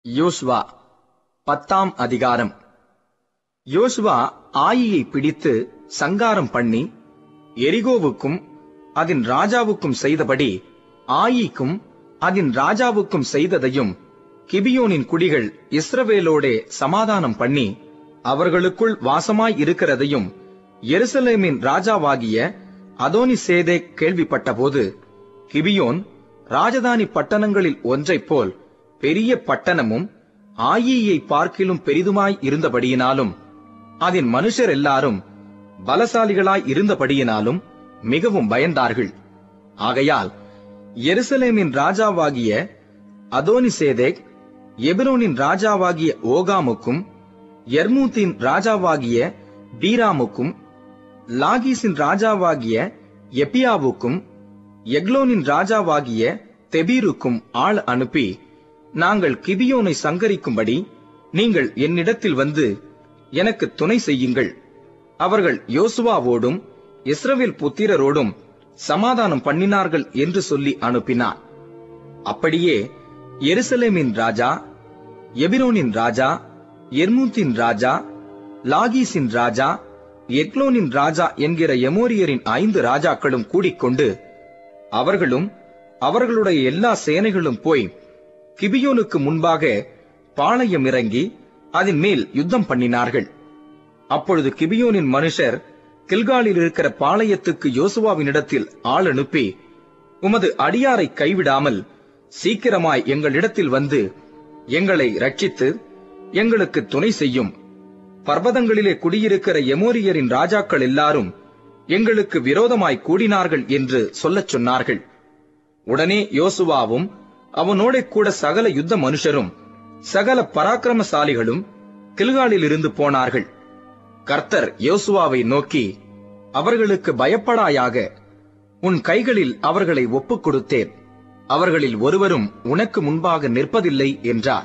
யோசுவா பத்தாம் அதிகாரம் யோசுவா ஆயியை பிடித்து சங்காரம் பண்ணி எரிகோவுக்கும் அதன் ராஜாவுக்கும் செய்தபடி ஆயிக்கும் அதன் ராஜாவுக்கும் செய்ததையும் கிபியோனின் குடிகள் இஸ்ரவேலோடே சமாதானம் பண்ணி அவர்களுக்குள் வாசமாய் இருக்கிறதையும் எருசலேமின் ராஜாவாகிய அதோனி சேதே கேள்விப்பட்டபோது கிபியோன் ராஜதானி பட்டணங்களில் ஒன்றைப் போல் பெரிய பட்டணமும் ஆயியை பார்க்கிலும் பெரிதுமாய் இருந்தபடியினாலும் அதன் மனுஷர் எல்லாரும் பலசாலிகளாய் இருந்தபடியினாலும் மிகவும் பயந்தார்கள் ஆகையால் எருசலேமின் ராஜாவாகிய அதோனிசேதேக் எபிரோனின் ராஜாவாகிய ஓகாமுக்கும் எர்மூத்தின் ராஜாவாகிய பீராமுக்கும் லாகீசின் ராஜாவாகிய எப்பியாவுக்கும் எக்லோனின் ராஜாவாகிய தெபீருக்கும் ஆள் அனுப்பி நாங்கள் கிபியோனை சங்கரிக்கும்படி நீங்கள் என்னிடத்தில் வந்து எனக்கு துணை செய்யுங்கள் அவர்கள் யோசுவாவோடும் இஸ்ரவேல் புத்திரரோடும் சமாதானம் பண்ணினார்கள் என்று சொல்லி அனுப்பினார் அப்படியே எருசலேமின் ராஜா எபிரோனின் ராஜா எர்மூத்தின் ராஜா லாகீசின் ராஜா எக்லோனின் ராஜா என்கிற எமோரியரின் ஐந்து ராஜாக்களும் கூடிக்கொண்டு அவர்களும் அவர்களுடைய எல்லா சேனைகளும் போய் கிபியோனுக்கு முன்பாக பாளையம் இறங்கி அதன் மேல் யுத்தம் பண்ணினார்கள் அப்பொழுது கிபியோனின் மனுஷர் கில்காலில் இருக்கிற பாளையத்துக்கு யோசுவாவினிடத்தில் ஆள் அனுப்பி உமது அடியாரை கைவிடாமல் சீக்கிரமாய் எங்களிடத்தில் வந்து எங்களை ரட்சித்து எங்களுக்கு துணை செய்யும் பர்வதங்களிலே குடியிருக்கிற எமோரியரின் ராஜாக்கள் எல்லாரும் எங்களுக்கு விரோதமாய் கூடினார்கள் என்று சொல்லச் சொன்னார்கள் உடனே யோசுவாவும் அவனோட கூட சகல யுத்த மனுஷரும் சகல பராக்கிரமசாலிகளும் கில்காலில் இருந்து போனார்கள் கர்த்தர் யோசுவாவை நோக்கி அவர்களுக்கு பயப்படாயாக உன் கைகளில் அவர்களை ஒப்புக் கொடுத்தேன் அவர்களில் ஒருவரும் உனக்கு முன்பாக நிற்பதில்லை என்றார்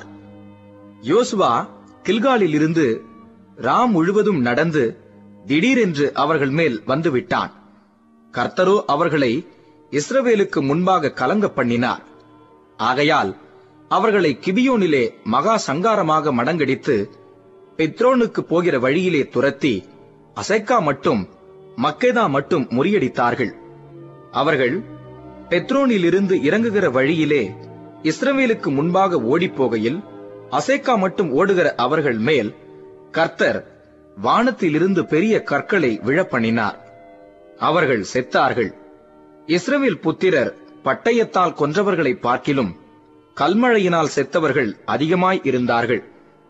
யோசுவா கில்காலில் இருந்து ராம் முழுவதும் நடந்து திடீரென்று அவர்கள் மேல் வந்துவிட்டான் கர்த்தரோ அவர்களை இஸ்ரவேலுக்கு முன்பாக கலங்க பண்ணினார் ஆகையால் அவர்களை கிபியோனிலே மகா சங்காரமாக மடங்கடித்து பெத்ரோனுக்கு போகிற வழியிலே துரத்தி அசைக்கா மட்டும் மக்கேதா மட்டும் முறியடித்தார்கள் அவர்கள் பெத்ரோனிலிருந்து இறங்குகிற வழியிலே இஸ்ரவேலுக்கு முன்பாக ஓடிப்போகையில் அசேக்கா மட்டும் ஓடுகிற அவர்கள் மேல் கர்த்தர் வானத்திலிருந்து பெரிய கற்களை விழப்பண்ணினார் அவர்கள் செத்தார்கள் இஸ்ரவேல் புத்திரர் பட்டயத்தால் கொன்றவர்களை பார்க்கிலும் கல்மழையினால் செத்தவர்கள் அதிகமாய் இருந்தார்கள்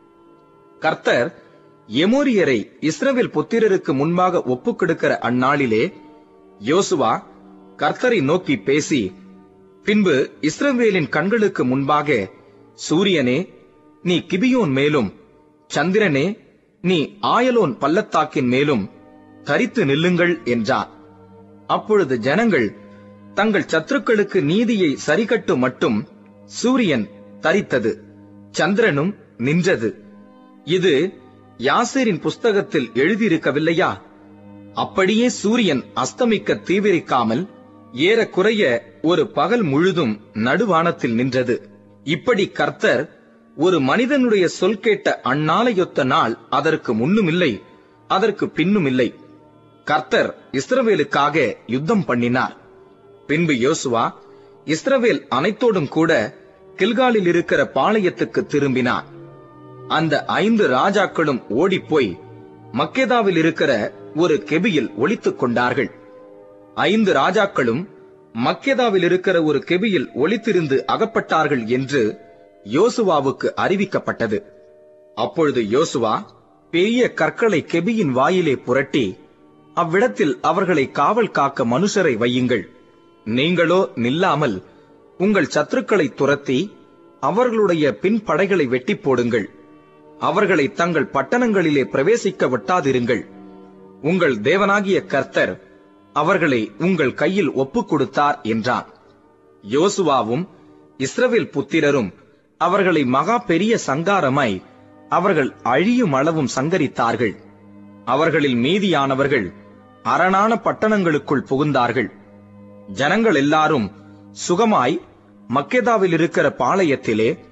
கர்த்தர் எமோரியரை இஸ்ரவேல் புத்திரருக்கு முன்பாக ஒப்புக் கொடுக்கிற அந்நாளிலே யோசுவா கர்த்தரை நோக்கி பேசி பின்பு இஸ்ரவேலின் கண்களுக்கு முன்பாக சூரியனே நீ கிபியோன் மேலும் சந்திரனே நீ ஆயலோன் பள்ளத்தாக்கின் மேலும் தரித்து நில்லுங்கள் என்றார் அப்பொழுது ஜனங்கள் தங்கள் சத்துருக்களுக்கு நீதியை சரிகட்டு மட்டும் சூரியன் தரித்தது சந்திரனும் நின்றது இது யாசேரின் புஸ்தகத்தில் எழுதியிருக்கவில்லையா அப்படியே சூரியன் அஸ்தமிக்க தீவிரிக்காமல் ஏறக்குறைய ஒரு பகல் முழுதும் நடுவானத்தில் நின்றது இப்படி கர்த்தர் ஒரு மனிதனுடைய சொல் கேட்ட அந்நாளையொத்த நாள் அதற்கு முன்னுமில்லை அதற்கு பின்னுமில்லை கர்த்தர் இஸ்ரவேலுக்காக யுத்தம் பண்ணினார் பின்பு யோசுவா இஸ்ரவேல் அனைத்தோடும் கூட கில்காலில் இருக்கிற பாளையத்துக்கு திரும்பினார் அந்த ஐந்து ராஜாக்களும் ஓடிப்போய் மக்கேதாவில் இருக்கிற ஒரு கெபியில் ஒளித்துக் கொண்டார்கள் ஐந்து ராஜாக்களும் மக்கேதாவில் இருக்கிற ஒரு கெபியில் ஒளித்திருந்து அகப்பட்டார்கள் என்று யோசுவாவுக்கு அறிவிக்கப்பட்டது அப்பொழுது யோசுவா பெரிய கற்களை கெபியின் வாயிலே புரட்டி அவ்விடத்தில் அவர்களை காவல் காக்க மனுஷரை வையுங்கள் நீங்களோ நில்லாமல் உங்கள் சத்துருக்களை துரத்தி அவர்களுடைய பின்படைகளை வெட்டி போடுங்கள் அவர்களை தங்கள் பட்டணங்களிலே பிரவேசிக்க விட்டாதிருங்கள் உங்கள் தேவனாகிய கர்த்தர் அவர்களை உங்கள் கையில் ஒப்புக் கொடுத்தார் என்றான் யோசுவாவும் இஸ்ரவேல் புத்திரரும் அவர்களை மகா பெரிய சங்காரமாய் அவர்கள் அழியும் அளவும் சங்கரித்தார்கள் அவர்களில் மீதியானவர்கள் அரணான பட்டணங்களுக்குள் புகுந்தார்கள் ஜனங்கள் எல்லாரும் சுகமாய் மக்கெதாவில் இருக்கிற பாளையத்திலே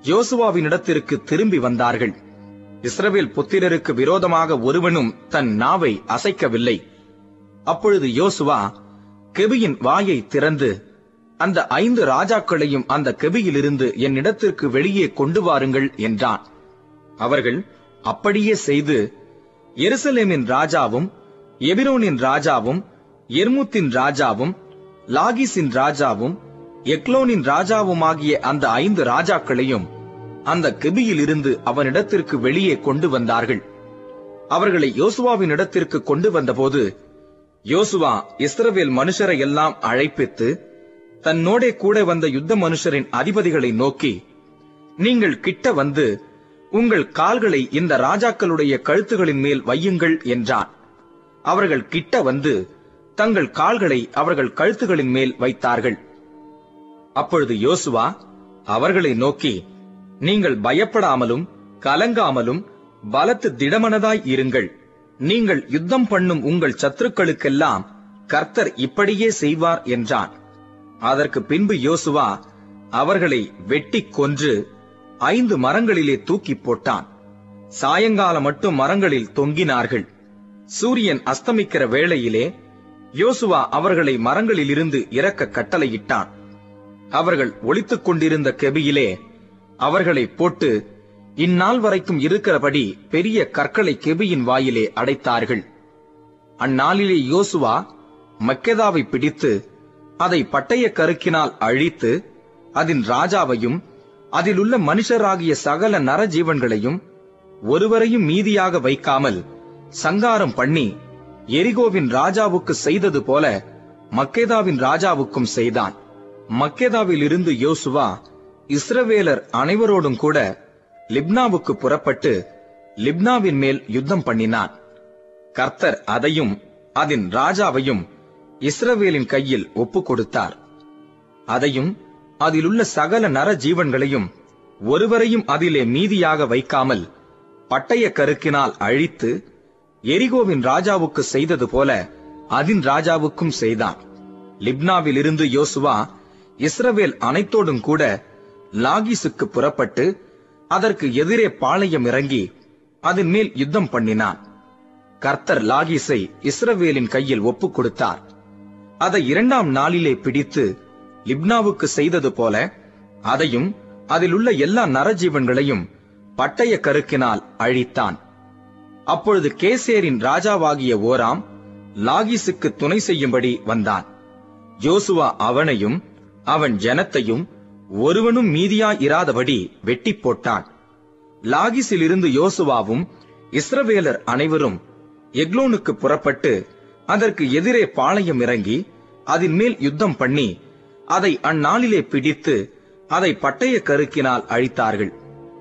யோசுவாவினிடத்திற்கு திரும்பி வந்தார்கள் இஸ்ரவேல் புத்திரருக்கு விரோதமாக ஒருவனும் தன் நாவை அசைக்கவில்லை அப்பொழுது யோசுவா கெபியின் வாயை திறந்து அந்த ஐந்து ராஜாக்களையும் அந்த கெபியிலிருந்து என்னிடத்திற்கு வெளியே கொண்டு வாருங்கள் என்றான் அவர்கள் அப்படியே செய்து எருசலேமின் ராஜாவும் எபிரோனின் ராஜாவும் எர்முத்தின் ராஜாவும் லாகிஸின் ராஜாவும் எக்லோனின் ராஜாவுமாகிய அந்த ஐந்து ராஜாக்களையும் அந்த கெபியில் இருந்து அவனிடத்திற்கு வெளியே கொண்டு வந்தார்கள் அவர்களை யோசுவாவின் இடத்திற்கு கொண்டு வந்தபோது யோசுவா இஸ்ரவேல் மனுஷரை எல்லாம் அழைப்பித்து தன்னோடே கூட வந்த யுத்த மனுஷரின் அதிபதிகளை நோக்கி நீங்கள் கிட்ட வந்து உங்கள் கால்களை இந்த ராஜாக்களுடைய கழுத்துகளின் மேல் வையுங்கள் என்றான் அவர்கள் கிட்ட வந்து தங்கள் கால்களை அவர்கள் கழுத்துகளின் மேல் வைத்தார்கள் அப்பொழுது யோசுவா அவர்களை நோக்கி நீங்கள் பயப்படாமலும் கலங்காமலும் பலத்து திடமனதாய் இருங்கள் நீங்கள் யுத்தம் பண்ணும் உங்கள் சத்துருக்களுக்கெல்லாம் கர்த்தர் இப்படியே செய்வார் என்றான் அதற்கு பின்பு யோசுவா அவர்களை வெட்டிக் கொன்று ஐந்து மரங்களிலே தூக்கி போட்டான் சாயங்காலம் மட்டும் மரங்களில் தொங்கினார்கள் சூரியன் அஸ்தமிக்கிற வேளையிலே யோசுவா அவர்களை மரங்களிலிருந்து இறக்க கட்டளையிட்டான் அவர்கள் ஒளித்துக் கொண்டிருந்த கெபியிலே அவர்களை போட்டு இந்நாள் வரைக்கும் இருக்கிறபடி பெரிய கற்களை கெபியின் வாயிலே அடைத்தார்கள் அந்நாளிலே யோசுவா மக்கெதாவை பிடித்து அதை பட்டய கருக்கினால் அழித்து அதன் ராஜாவையும் அதிலுள்ள மனுஷராகிய சகல நரஜீவன்களையும் ஒருவரையும் மீதியாக வைக்காமல் சங்காரம் பண்ணி எரிகோவின் ராஜாவுக்கு செய்தது போல மக்கேதாவின் ராஜாவுக்கும் செய்தான் மக்கேதாவில் இருந்து யோசுவா இஸ்ரவேலர் அனைவரோடும் கூட லிப்னாவுக்கு புறப்பட்டு லிப்னாவின் மேல் யுத்தம் பண்ணினான் கர்த்தர் அதையும் அதன் ராஜாவையும் இஸ்ரவேலின் கையில் ஒப்புக் கொடுத்தார் அதையும் அதிலுள்ள சகல நர ஜீவன்களையும் ஒருவரையும் அதிலே மீதியாக வைக்காமல் பட்டய கருக்கினால் அழித்து எரிகோவின் ராஜாவுக்கு செய்தது போல அதின் ராஜாவுக்கும் செய்தான் லிப்னாவில் இருந்து யோசுவா இஸ்ரவேல் அனைத்தோடும் கூட லாகிசுக்கு புறப்பட்டு அதற்கு எதிரே பாளையம் இறங்கி அதன் மேல் யுத்தம் பண்ணினான் கர்த்தர் லாகிஸை இஸ்ரவேலின் கையில் ஒப்புக் கொடுத்தார் அதை இரண்டாம் நாளிலே பிடித்து லிப்னாவுக்கு செய்தது போல அதையும் அதிலுள்ள எல்லா நரஜீவன்களையும் பட்டய கருக்கினால் அழித்தான் அப்பொழுது கேசேரின் ராஜாவாகிய ஓராம் லாகிசுக்கு துணை செய்யும்படி வந்தான் யோசுவா அவனையும் அவன் ஜனத்தையும் ஒருவனும் மீதியாய் இராதபடி வெட்டி போட்டான் லாகிஸிலிருந்து யோசுவாவும் இஸ்ரவேலர் அனைவரும் எக்லோனுக்கு புறப்பட்டு அதற்கு எதிரே பாளையம் இறங்கி அதன் மேல் யுத்தம் பண்ணி அதை அந்நாளிலே பிடித்து அதை பட்டய கருக்கினால் அழித்தார்கள்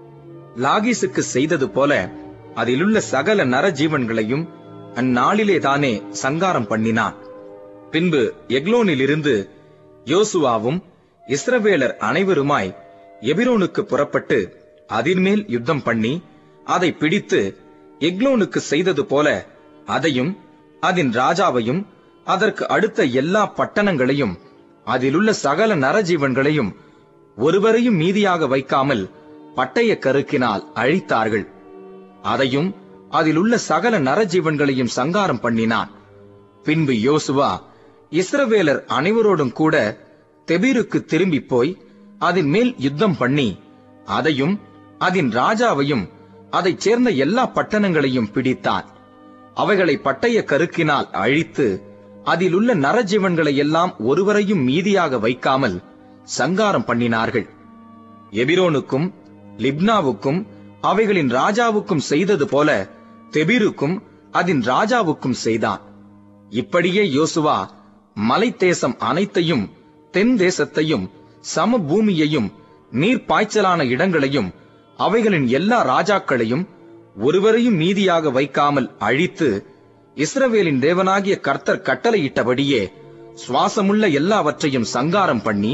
லாகிசுக்கு செய்தது போல அதிலுள்ள சகல நரஜீவன்களையும் அந்நாளிலே தானே சங்காரம் பண்ணினான் பின்பு எக்லோனிலிருந்து யோசுவாவும் இஸ்ரவேலர் அனைவருமாய் எபிரோனுக்கு புறப்பட்டு அதின்மேல் யுத்தம் பண்ணி அதை பிடித்து எக்லோனுக்கு செய்தது போல அதையும் அதன் ராஜாவையும் அதற்கு அடுத்த எல்லா பட்டணங்களையும் அதிலுள்ள சகல நரஜீவன்களையும் ஒருவரையும் மீதியாக வைக்காமல் பட்டய கருக்கினால் அழித்தார்கள் அதையும் அதிலுள்ள சகல நரஜீவன்களையும் சங்காரம் பண்ணினான் பின்பு யோசுவா இஸ்ரவேலர் அனைவரோடும் கூட தெபீருக்கு திரும்பி போய் அதன் மேல் யுத்தம் பண்ணி அதையும் அதன் ராஜாவையும் அதைச் சேர்ந்த எல்லா பட்டணங்களையும் பிடித்தான் அவைகளை பட்டய கருக்கினால் அழித்து அதிலுள்ள நரஜீவன்களை எல்லாம் ஒருவரையும் மீதியாக வைக்காமல் சங்காரம் பண்ணினார்கள் எபிரோனுக்கும் லிப்னாவுக்கும் அவைகளின் ராஜாவுக்கும் செய்தது போல தெபீருக்கும் அதன் ராஜாவுக்கும் செய்தான் இப்படியே யோசுவா மலைத்தேசம் அனைத்தையும் தென் தேசத்தையும் சமபூமியையும் நீர் பாய்ச்சலான இடங்களையும் அவைகளின் எல்லா ராஜாக்களையும் ஒருவரையும் மீதியாக வைக்காமல் அழித்து இஸ்ரவேலின் தேவனாகிய கர்த்தர் கட்டளையிட்டபடியே சுவாசமுள்ள எல்லாவற்றையும் சங்காரம் பண்ணி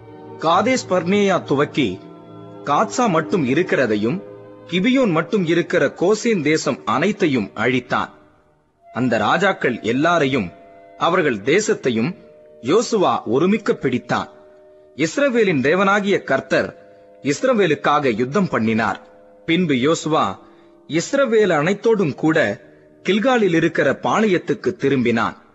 காதேஸ் பர்னேயா துவக்கி காத்சா மட்டும் இருக்கிறதையும் கிபியோன் மட்டும் இருக்கிற கோசேன் தேசம் அனைத்தையும் அழித்தான் அந்த ராஜாக்கள் எல்லாரையும் அவர்கள் தேசத்தையும் யோசுவா ஒருமிக்க பிடித்தான் இஸ்ரவேலின் தேவனாகிய கர்த்தர் இஸ்ரவேலுக்காக யுத்தம் பண்ணினார் பின்பு யோசுவா இஸ்ரவேல் அனைத்தோடும் கூட கில்காலில் இருக்கிற பாளையத்துக்கு திரும்பினான்